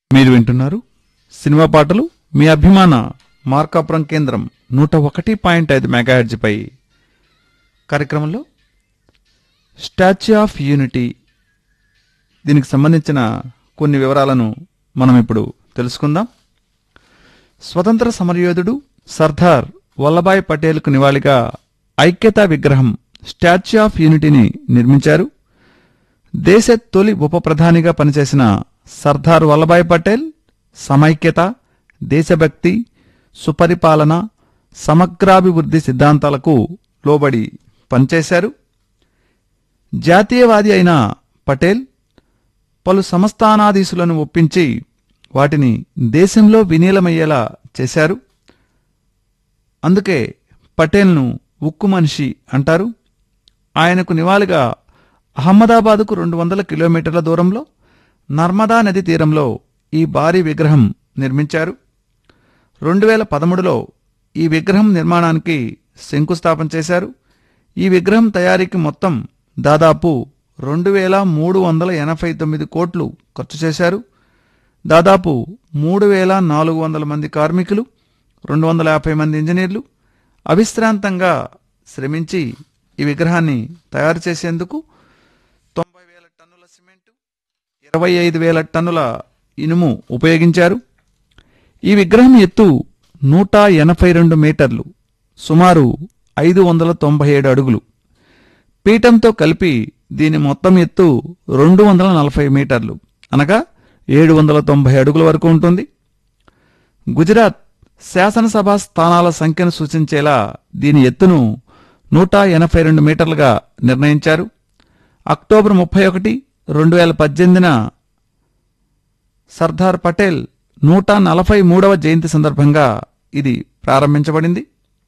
మీరు వింటున్నారు సినిమా పాటలు మీ అభిమాన మార్కాపురం కేంద్రం నూట ఒకటి పాయింట్ ఐదు మెగాహెడ్జ్పై కార్యక్రమంలో స్టాచ్యూ ఆఫ్ యూనిటీ దీనికి సంబంధించిన కొన్ని వివరాలను మనం ఇప్పుడు తెలుసుకుందాం స్వతంత్ర సమరయోధుడు సర్దార్ వల్లభాయ్ పటేల్కు నివాళిగా ఐక్యతా విగ్రహం స్టాచ్యూ ఆఫ్ యూనిటీని నిర్మించారు దేశ తొలి ఉప ప్రధానిగా పనిచేసిన సర్దార్ వల్లభాయ్ పటేల్ సమైక్యత దేశభక్తి సుపరిపాలన సమగ్రాభివృద్ధి సిద్ధాంతాలకు లోబడి పనిచేశారు జాతీయవాది అయిన పటేల్ పలు సంస్థానాధీశులను ఒప్పించి వాటిని దేశంలో వినీలమయ్యేలా చేశారు అందుకే పటేల్ను ఉక్కు మనిషి అంటారు ఆయనకు నివాళిగా అహ్మదాబాదుకు రెండు వందల కిలోమీటర్ల దూరంలో నర్మదా నది తీరంలో ఈ భారీ విగ్రహం నిర్మించారు రెండు వేల పదమూడులో ఈ విగ్రహం నిర్మాణానికి శంకుస్థాపన చేశారు ఈ విగ్రహం తయారీకి మొత్తం దాదాపు రెండు వేల మూడు వందల ఎనభై తొమ్మిది కోట్లు ఖర్చు చేశారు దాదాపు మూడు వేల నాలుగు వందల మంది కార్మికులు రెండు వందల యాభై మంది ఇంజనీర్లు అవిశ్రాంతంగా శ్రమించి ఈ విగ్రహాన్ని తయారు చేసేందుకు తొంభై వేల టన్నుల సిమెంటు ఇరవై ఐదు వేల టన్నుల ఇనుము ఉపయోగించారు ఈ విగ్రహం ఎత్తు నూట ఎనభై రెండు మీటర్లు సుమారు ఐదు వందల తొంభై ఏడు అడుగులు పీఠంతో కలిపి దీని మొత్తం ఎత్తు రెండు వందల నలభై మీటర్లు అనగా ఏడు వందల తొంభై అడుగుల వరకు ఉంటుంది గుజరాత్ శాసనసభ స్థానాల సంఖ్యను సూచించేలా దీని ఎత్తును నూట ఎనభై రెండు మీటర్లుగా నిర్ణయించారు అక్టోబర్ ముప్పై ఒకటి రెండు వేల పద్దెనిమిదిన సర్దార్ పటేల్ నూట నలభై మూడవ జయంతి సందర్భంగా ఇది ప్రారంభించబడింది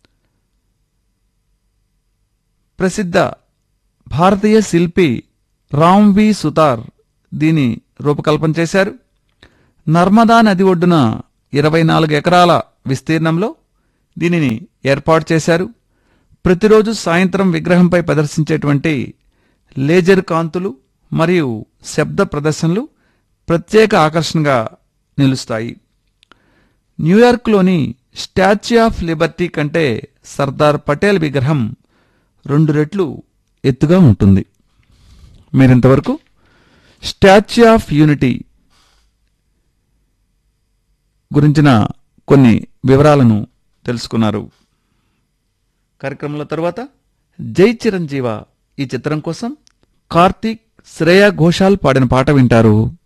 ప్రసిద్ధ భారతీయ శిల్పి రామ్ వి సుతార్ దీని రూపకల్పన చేశారు నర్మదా నది ఒడ్డున ఇరవై నాలుగు ఎకరాల విస్తీర్ణంలో దీనిని ఏర్పాటు చేశారు ప్రతిరోజు సాయంత్రం విగ్రహంపై ప్రదర్శించేటువంటి లేజర్ కాంతులు మరియు శబ్ద ప్రదర్శనలు ప్రత్యేక ఆకర్షణగా నిలుస్తాయి న్యూయార్క్లోని స్టాచ్యూ ఆఫ్ లిబర్టీ కంటే సర్దార్ పటేల్ విగ్రహం రెండు రెట్లు ఎత్తుగా ఉంటుంది మీరింతవరకు స్టాచ్యూ ఆఫ్ యూనిటీ గురించిన కొన్ని వివరాలను తెలుసుకున్నారు కార్యక్రమంలో తరువాత జై చిరంజీవ ఈ చిత్రం కోసం కార్తీక్ శ్రేయా ఘోషాల్ పాడిన పాట వింటారు